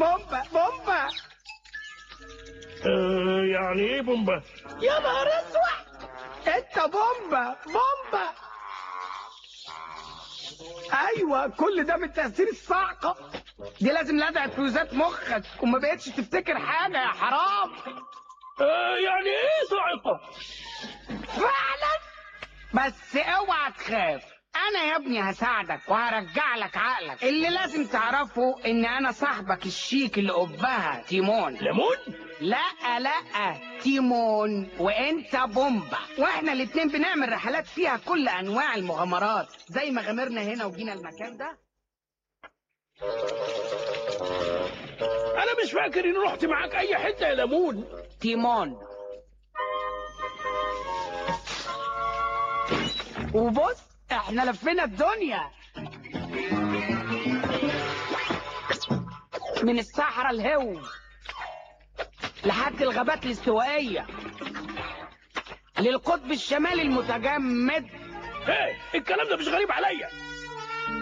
بومبا بومبا آه يعني ايه بومبا يا نهار اسود انت بومبا بومبا ايوه كل ده من تاثير الصعقه دي لازم لدعت فيوزات مخك وما بقتش تفتكر حاجه يا حرام آه يعني ايه صاعقة فعلا بس اوعى تخاف انا يا ابني هساعدك وهرجع لك عقلك اللي لازم تعرفه ان انا صاحبك الشيك اللي قبها تيمون ليمون لا لا تيمون وانت بومبا واحنا الاتنين بنعمل رحلات فيها كل انواع المغامرات زي ما غامرنا هنا وجينا المكان ده انا مش فاكر اني رحت معاك اي حتة يا ليمون تيمون وبص احنا لفينا الدنيا من الصحراء الهو لحد الغابات الاستوائية للقطب الشمالي المتجمد ايه الكلام ده مش غريب عليا